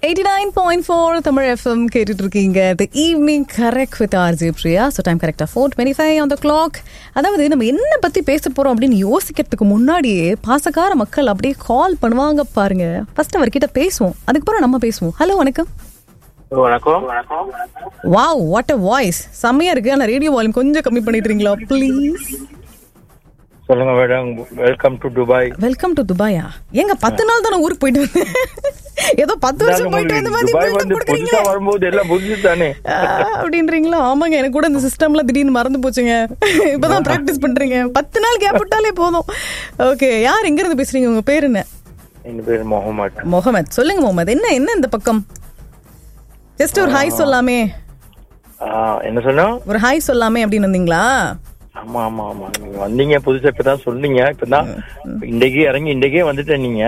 Eighty nine point four Tamil FM கேட்டுட்டு இருக்கீங்க the evening correct with RJ Priya so time கரெக்டாக four twenty five on the clock அதாவது நம்ம என்ன பற்றி பேச போகிறோம் அப்படின்னு யோசிக்கிறதுக்கு முன்னாடியே பாசக்கார மக்கள் அப்படியே கால் பண்ணுவாங்க பாருங்க ஃபர்ஸ்ட் அவர்கிட்ட பேசுவோம் அதுக்கப்புறம் நம்ம பேசுவோம் ஹலோ வணக்கம் வணக்கம் வாவ் வாட் அ வாய்ஸ் செம்மையா இருக்கு ஆனால் ரேடியோ வால்யூம் கொஞ்சம் கம்மி பண்ணிடுறீங்களா ப்ளீஸ் சொல்லுங்க madam welcome to Dubai welcome to துபாயா ஏங்க பத்து நாள் தானே ஊருக்கு போயிட்டு வந்தேன் ஏதோ பத்து வருஷம் போயிட்டு வந்த மாதிரி துபாய் build-up வந்து கொடுக்குறீங்க. புதுசா வரும்போது எல்லாம் புதுசு தானே ஆ, அப்படின்றீங்களா ஆமாங்க எனக்கு கூட இந்த சிஸ்டம்ல திடீர்னு மறந்து போச்சுங்க இப்பதான் பிராக்டிஸ் பண்றீங்க பத்து நாள் கேப் விட்டாலே போதும் ஓகே யார் எங்க இருந்து பேசுறீங்க உங்க பேர் என்ன என் பேர் முகமது முகமது சொல்லுங்க முகமது என்ன என்ன இந்த பக்கம் ஜஸ்ட் ஒரு ஹாய் சொல்லாமே ஆ, என்ன சொன்னா ஒரு ஹாய் சொல்லாமே அப்படின்னு வந்தீங்களா ஆமா ஆமா ஆமா நீங்க வந்தீங்க புதுசா இப்பதான் சொன்னீங்க இப்பதான் இன்றைக்கு இறங்கி இன்றைக்கே வந்துட்டேன் நீங்க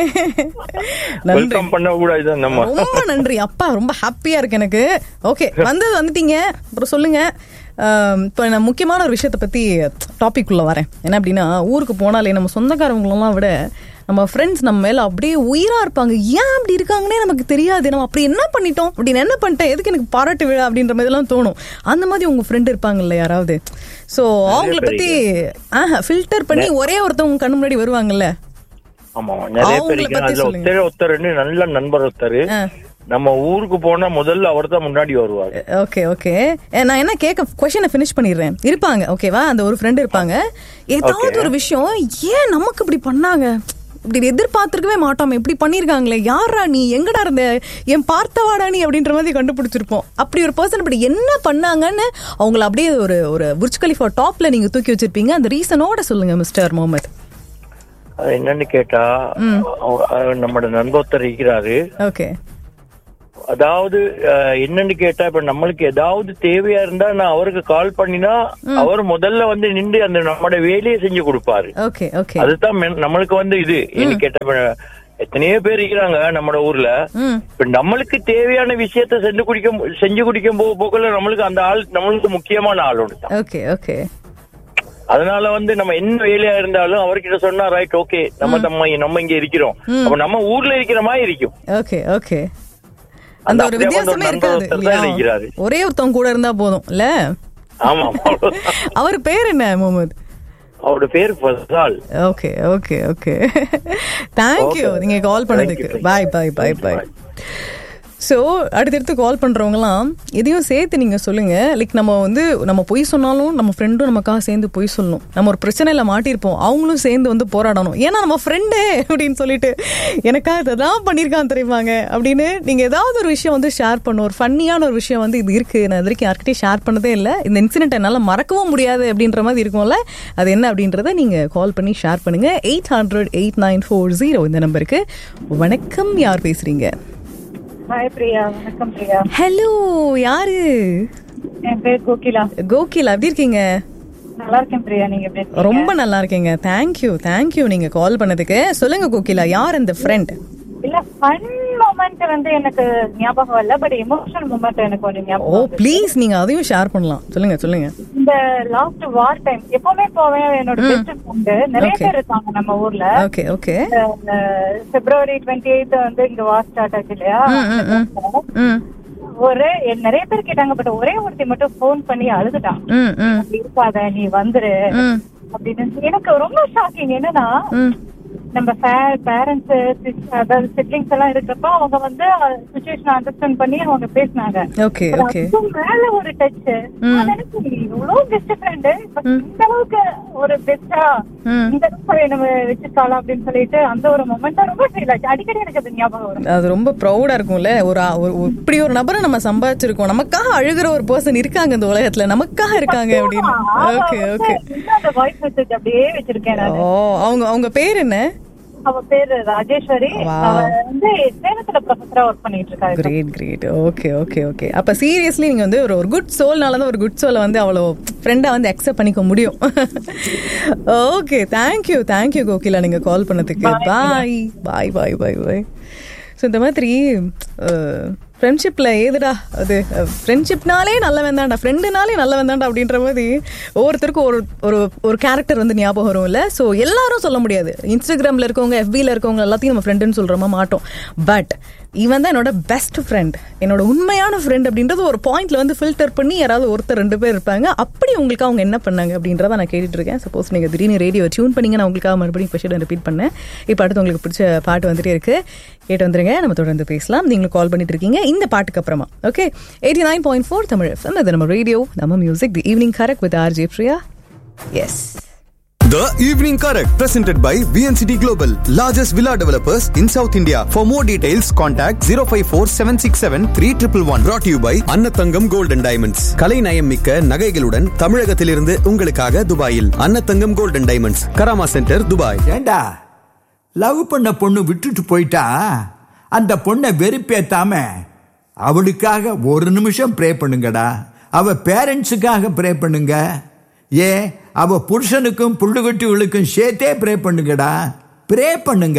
நன்றி வெல்கம் பண்ண கூடாது நம்ம ரொம்ப நன்றி அப்பா ரொம்ப ஹாப்பியா இருக்கு எனக்கு ஓகே வந்தது வந்துட்டீங்க அப்புறம் சொல்லுங்க ஆம், இப்போ நான் முக்கியமான ஒரு விஷயத்தை பத்தி டாபிக் உள்ள வரேன் என்ன அப்படின்னா ஊருக்கு போனாலே நம்ம சொந்தக்காரவங்களெல்லாம் விட நம்ம ஃப்ரெண்ட்ஸ் நம்ம மேல அப்படியே உயிரா இருப்பாங்க ஏன் அப்படி இருக்காங்கன்னே நமக்கு தெரியாது நம்ம அப்படி என்ன பண்ணிட்டோம் அப்படின்னு என்ன பண்ணிட்டேன் எதுக்கு எனக்கு பாராட்டு விழா அப்படின்ற மாதிரிலாம் தோணும் அந்த மாதிரி உங்க ஃப்ரெண்ட் இருப்பாங்கல்ல யாராவது ஸோ அவங்கள பத்தி ஆஹா ஃபில்டர் பண்ணி ஒரே ஒருத்தவங்க கண்ணு முன்னாடி வருவாங்கல்ல ஆமா ஆமா. நிறைய அவங்கள பேர் இருக்காங்க. பத்தி அதுல சொல்லுங்க. ஒருத்தர் ஒருத்தர் நல்ல நண்பர் ஒருத்தர் ஆ. நம்ம ஊருக்கு போனா முதல்ல அவர் தான் முன்னாடி வருவாரு ஓகே ஓகே நான் என்ன கேட்க கொஸ்டினை ஃபினிஷ் பண்ணிடுறேன் இருப்பாங்க ஓகேவா அந்த ஒரு ஃப்ரெண்ட் இருப்பாங்க ஏதாவது ஒரு விஷயம் ஏன் நமக்கு இப்படி பண்ணாங்க இப்படி எதிர்பார்த்திருக்கவே மாட்டோம் இப்படி பண்ணிருக்காங்களே யாரா நீ எங்கடா இருந்த என் பார்த்தவாடா நீ அப்படின்ற மாதிரி கண்டுபிடிச்சிருப்போம் அப்படி ஒரு பர்சன் இப்படி என்ன பண்ணாங்கன்னு அவங்கள அப்படியே ஒரு ஒரு புர்ஜ் கலிஃபா டாப்ல நீங்க தூக்கி வச்சிருப்பீங்க அந்த ரீசனோட சொல்லுங்க மிஸ்டர் முகமது அது என்னன்னு கேட்டா அவ- அவர் நம்மட நண்பர் இருக்கிறாரு ஓகே அதாவது அஹ், என்னன்னு கேட்டா இப்ப நம்மளுக்கு ஏதாவது தேவையா இருந்தா நான் அவருக்கு கால் பண்ணினா அவர் முதல்ல வந்து நின்று அந்த நம்மட வேலையை செஞ்சு கொடுப்பாரு ஓகே ஓகே அதுதான் மென்- நம்மளுக்கு வந்து இது என்ன கேட்டா இப்ப எத்தனையோ பேர் இருக்கிறாங்க நம்மட ஊர்ல ம் இப்ப நம்மளுக்கு தேவையான விஷயத்த செஞ்சு குடிக்கும் செஞ்சு குடிக்கும் போக போக்குல நம்மளுக்கு அந்த ஆள் நம்மளுக்கு முக்கியமான ஆளோடு தான் ஓகே ஓகே அதனால வந்து நம்ம என்ன வேலையா இருந்தாலும் அவர்கிட்ட சொன்னா ரைட் ஓகே நம்ம நம்ம நம்ம இங்க இருக்கிறோம் அப்ப நம்ம ஊர்ல இருக்கிற மாதிரி இருக்கும் ஓகே ஓகே அந்த ஒரு அப்படியே வந்து ஒரு வித்தியாசமே நண்பர் இருக்காது ஒருத்தர் தான் இல்லையா? இருக்கிறாரு. ஒரே ஒருத்தவங்க கூட இருந்தா போதும் இல்ல ஆமா அவ்வளவுதான். அவர் பேர் என்ன முகமது அவரோட பேர் Fasal okay okay okay thank you Okay. நீங்க கால் பண்ணதுக்கு Thank you. Bye bye bye Thank you. Bye so அடுத்தடுத்து கால் பண்றவங்கலாம் எதையும் சேர்த்து நீங்க சொல்லுங்க லைக் நம்ம வந்து நம்ம பொய் சொன்னாலும் நம்ம ஃப்ரெண்டும் நமக்காக சேர்ந்து பொய் சொல்லணும் நம்ம ஒரு பிரச்சனையில மாட்டியிருப்போம் அவங்களும் சேர்ந்து வந்து போராடணும் ஏன்னா நம்ம ஃப்ரெண்டே அப்படின்னு சொல்லிட்டு எனக்காக இதெல்லாம் பண்ணியிருக்கான் தெரியுமாங்க அப்படின்னு நீங்க ஏதாவது ஒரு விஷயம் வந்து ஷேர் பண்ணும் ஒரு ஃபன்னியான ஒரு விஷயம் வந்து இது இருக்கு நான் இது வரைக்கும் யார்கிட்டயும் ஷேர் பண்ணதே இல்லை இந்த இன்சிடென்ட் என்னால் மறக்கவும் முடியாது அப்படின்ற மாதிரி இருக்கும்ல அது என்ன அப்படின்றத நீங்க கால் பண்ணி ஷேர் பண்ணுங்க eight hundred eight nine four zero இந்த நம்பருக்கு வணக்கம் யார் பேசுறீங்க ஹாய் பிரியா வணக்கம் பிரியா ஹலோ யாரு என் பேர் கோகிலா கோகிலா எப்படி இருக்கீங்க நல்லா இருக்கேன் பிரியா நீங்க எப்படி இருக்கீங்க? ரொம்ப நல்லா இருக்கீங்க தேங்க்யூ தேங்க்யூ நீங்க கால் பண்ணதுக்கு சொல்லுங்க கோகிலா யார் அந்த ஃப்ரெண்ட் இல்ல ஃபன் மொமெண்ட் வந்து எனக்கு ஞாபகம் இல்ல பட் எமோஷனல் மொமெண்ட் எனக்கு ஒரு ஓ ஞாபகம் இருக்கு. ப்ளீஸ் நீங்க அதையும் ஷேர் பண்ணலாம் சொல்லுங்க சொல்லுங்க இந்த லாஸ்ட் வார் டைம் எப்பவுமே போவேன் என்னோட பெஸ்ட் ஃப்ரெண்ட் நிறைய Okay. பேர் இருக்காங்க நம்ம ஊர்ல okay okay February twenty eighth வந்து இங்க வார் ஸ்டார்ட் ஆச்சு இல்லையா ம் ஒரு நிறைய பேர் கேட்டாங்க பட் ஒரே ஒருத்தி மட்டும் ஃபோன் பண்ணி அழுதுட்டான் ம் ம் அப்படி இருக்காத நீ வந்துரு ம் அப்படின்னு எனக்கு ரொம்ப ஷாக்கிங் என்னன்னா ம் நம்ம பேரண்ட்ஸ் அதாவது சிப்ளிங்ஸ் எல்லாம் இருக்கிறப்ப அவங்க வந்து சுச்சுவேஷன் அண்டர்ஸ்டாண்ட் பண்ணி அவங்க பேசினாங்க ஓகே ஓகே அதுக்கும் மேல ஒரு டச் எவ்வளவு பெஸ்ட் ஃப்ரெண்டு இந்த அளவுக்கு ஒரு பெஸ்டா ம் இந்த அளவுக்கு நம்ம வச்சிருக்காளா அப்படின்னு சொல்லிட்டு அந்த ஒரு மொமெண்ட் ரொம்ப ஃபீல் ஆச்சு அடிக்கடி எனக்கு அது ஞாபகம் வரும் அது ரொம்ப ப்ரௌடா இருக்கும்ல ஒரு ஒரு- ஒரு- இப்படி ஒரு நபரை நம்ம சம்பாதிச்சிருக்கோம் நமக்காக அழுகிற ஒரு பர்சன் இருக்காங்க இந்த உலகத்துல நமக்காக இருக்காங்க அப்படின்னு ஓகே ஓகே அந்த வாய்ஸ் மெசேஜ் அப்படியே வச்சிருக்கேன் நான் ஓ அவங்க அவங்க பேர் என்ன அவ பேரு ராஜேஸ்வரி Wow. அவ வந்து சேலத்துல ப்ரொஃபஸரா ஒர்க் பண்ணிட்டு இருக்கா இப்ப. Great great okay okay okay அப்ப சீரியஸ்லி நீங்க வந்து ஒரு ஒரு குட் சோல்னால தான் ஒரு குட் சோலை வந்து அவ்வளோ ஃப்ரெண்டா வந்து அக்செப்ட் பண்ணிக்க முடியும் ஓகே தேங்க்யூ தேங்க்யூ கோகிலா நீங்க கால் பண்ணதுக்கு பாய் பாய் பாய் பாய் பாய் ஸோ இந்த மாதிரி அஹ், ஃப்ரெண்ட்ஷிப்ல ஏதுடா அது ஃப்ரெண்ட்ஷிப்னாலே நல்லவன் தான்டா ஃப்ரெண்டுனாலே நல்லவன் தான்டா அப்படின்ற மாதிரி ஒவ்வொருத்தருக்கும் ஒரு ஒரு ஒரு கேரக்டர் வந்து ஞாபகம் வரும் இல்ல ஸோ எல்லாரும் சொல்ல முடியாது இன்ஸ்டாகிராம்ல இருக்கவங்க எஃபில இருக்கவங்க எல்லாத்தையும் நம்ம ஃப்ரெண்டுன்னு சொல்றோமா மாட்டோம் பட் இவன் தான் என்னோட பெஸ்ட் ஃப்ரெண்ட் என்னோட உண்மையான ஃப்ரெண்ட் அப்படின்றது ஒரு பாயிண்ட்ல வந்து ஃபில்டர் பண்ணி யாராவது ஒருத்தர் ரெண்டு பேர் இருப்பாங்க அப்படி உங்களுக்கு அவங்க என்ன பண்ணாங்க அப்படின்றத நான் கேட்டுட்டு இருக்கேன் சப்போஸ் நீங்க திடீர்னு ரேடியோ டியூன் பண்ணீங்க நான் உங்களுக்காக மறுபடியும் கொஸ்டின் ரிப்பீட் பண்ணேன் இப்போ அடுத்து உங்களுக்கு பிடிச்ச பாட்டு வந்துட்டே இருக்கு கேட்டு வந்துருங்க நம்ம தொடர்ந்து பேசலாம் நீங்களும் கால் பண்ணிட்டு இருக்கீங்க இந்த பாட்டுக்கு அப்புறமா okay eighty nine point four Tamil FM இது நம்ம ரேடியோ நம்ம music the evening correct with R J Priya yes The Evening Correct, presented by VNCT Global, largest villa developers in South India. For more details, contact 054 767 3111. Brought to you by Annathangam Gold and Diamonds. கலை நயம் மிக்க நகைகளுடன் தமிழகத்திலிருந்து உங்களுக்காக துபாயில் Annathangam Gold and Diamonds, Karama centre Dubai ஏண்டா love பண்ண பொண்ணு விட்டுட்டு போயிட்டா அந்த பொண்ணை வெறுப்பேத்தாம அவளுக்காக ஒரு நிமிஷம் ப்ரே பண்ணுங்கடா அவ பேரண்ட்ஸுக்காக ப்ரே பண்ணுங்க ஏன் அவ புருஷனுக்கும் புள்ளுகுட்டிகளுக்கும் சேர்த்தே ப்ரே பண்ணுங்கடா ப்ரே பண்ணுங்க